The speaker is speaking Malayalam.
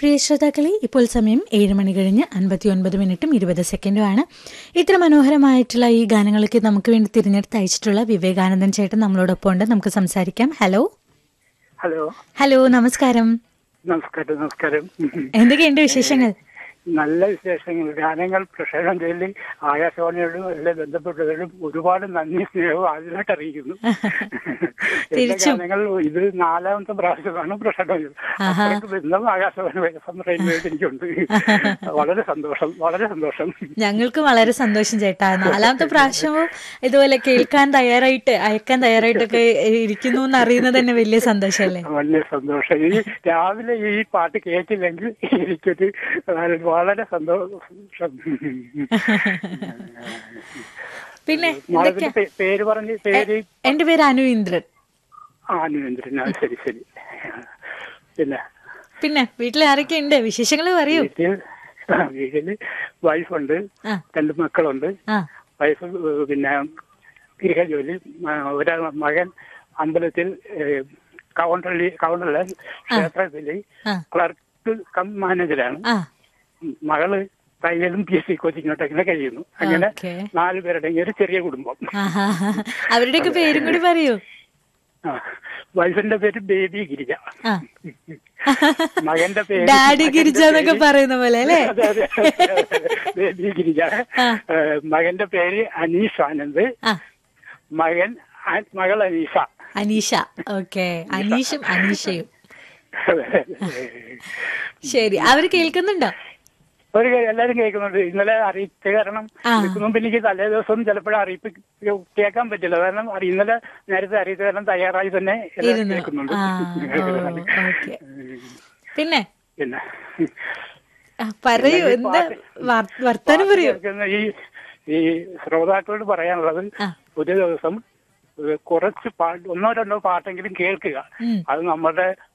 പ്രിയ ശ്രോതാക്കളെ ഇപ്പോൾ സമയം ഏഴ് മണി കഴിഞ്ഞ് അൻപത്തി ഒൻപത് മിനിറ്റും ഇരുപത് സെക്കൻഡുമാണ് ഇത്ര മനോഹരമായിട്ടുള്ള ഈ ഗാനങ്ങളൊക്കെ നമുക്ക് വേണ്ടി തിരഞ്ഞെടുത്ത് അയച്ചിട്ടുള്ള വിവേകാനന്ദൻ ചേട്ടൻ നമ്മളോടൊപ്പം ഉണ്ട് നമുക്ക് സംസാരിക്കാം ഹലോ ഹലോ ഹലോ നമസ്കാരം നമസ്കാരം നമസ്കാരം എന്തൊക്കെയുണ്ട് വിശേഷങ്ങൾ നല്ല വിശേഷങ്ങൾ ഗാനങ്ങൾ പ്രക്ഷേപണം ചെയ്യൽ ആകാശവാണിയോടും എല്ലാം ബന്ധപ്പെട്ടവരോടും ഒരുപാട് നന്ദി സ്നേഹവും ആദ്യമായിട്ട് അറിയിക്കുന്നു എന്റെ തിരിച്ചും. ഗാനങ്ങൾ ഇത് നാലാമത്തെ പ്രാവശ്യമാണ് പ്രക്ഷേപണം ചെയ്തത് ആഹാ. അത്രയ്ക്ക് ബന്ധം ആകാശവാണി റെയിൽവേയിൽ എനിക്കുണ്ട് വളരെ സന്തോഷം വളരെ സന്തോഷം ഞങ്ങൾക്കും വളരെ സന്തോഷം ചേട്ടാ നാലാമത്തെ പ്രാവശ്യവും ഇതുപോലെ കേൾക്കാൻ തയ്യാറായിട്ട് അയക്കാൻ തയ്യാറായിട്ടൊക്കെ ഇരിക്കുന്നു എന്ന് അറിയുന്നത് തന്നെ വലിയ സന്തോഷമല്ലേ വലിയ സന്തോഷം ഈ രാവിലെ ഈ പാട്ട് കേട്ടില്ലെങ്കിൽ എനിക്കൊരു വളരെ സന്തോഷം പിന്നെ മാളവിന്റെ എന്തൊക്കെയാ പേ- പേര് പറഞ്ഞ് പേര് എന്റെ പേര് അനു ഇന്ദ്രൻ ആനുവേന്ദ്രൻ ആ ശരി ശരി പിന്നെ പിന്നെ വീട്ടിൽ ആരൊക്കെ ഉണ്ട് വിശേഷങ്ങൾ പറയൂ വീട്ടിൽ ആ, വീട്ടില് വൈഫുണ്ട് ആ രണ്ട് മക്കളുണ്ട് ആ വൈഫ് ഏഹ്, പിന്നെ ഗൃഹജോലി മ- ഒരാ മകൻ അമ്പലത്തിൽ ഏഹ്, കൗണ്ടറിൽ കൗണ്ടറിലെ ക്ഷേത്രത്തില് ആ ക്ലർക്ക് കം മാനേജരാണ് ആ മകള് തയ്യലും പി എസ് സി കോച്ചിങ്ങോട്ട് അങ്ങനെ കഴിയുന്നു അങ്ങനെ ഓക്കെ നാല് പേരുടെ ഒരു ചെറിയ കുടുംബം ആഹാ. അവരുടെയൊക്കെ പേരും കൂടി പറയൂ ആ. വൈഫിന്റെ പേര് ബേബി ഗിരിജ ആ മകന്റെ പേര് ഡാഡി മകന്റെ ഗിരിജ എന്നൊക്കെ പേര് പറയുന്ന പോലെ അല്ലേ അതെ, അതെ, അതെ, അതെ. ബേബി ഗിരിജ ആ. ഏഹ്, മകന്റെ പേര് അനീഷ് ആനന്ദ് ആ മകൻ ആ- മകൾ അനീഷ അനീഷ ഓക്കെ അനീഷും അനീഷയും ശരി അവര് കേൾക്കുന്നുണ്ടോ ഒരു കാര്യം എല്ലാരും കേൾക്കുന്നുണ്ട് ഇന്നലെ അറിയിച്ച കാരണം ആ. ഇതിനു മുമ്പ് എനിക്ക് തലേ ദിവസം ചിലപ്പോഴും അറിയിപ്പ് കേൾക്കാൻ പറ്റില്ല കാരണം അറി- ഇന്നലെ നേരത്തെ അറിയിച്ച കാരണം തയ്യാറായി തന്നെ എല്ലാവരും ഇരുന്നു കേൾക്കുന്നുണ്ട് ആ ഓക്കെ പിന്നെ പിന്നെ ആ, പറയൂ പിന്നെ ഈ എന്താ പാട്ട് വർ- വർത്താനം പാട്ട് പറയൂ കേൾക്കുന്ന ഈ ഈ ശ്രോതാക്കളോട് പറയാനുള്ളത് ആ. ഒരു ദിവസം ഏഹ്, കുറച്ച് പാട്ട് ഒന്നോ രണ്ടോ പാട്ടെങ്കിലും കേൾക്കുക ഉം. അത് നമ്മുടെ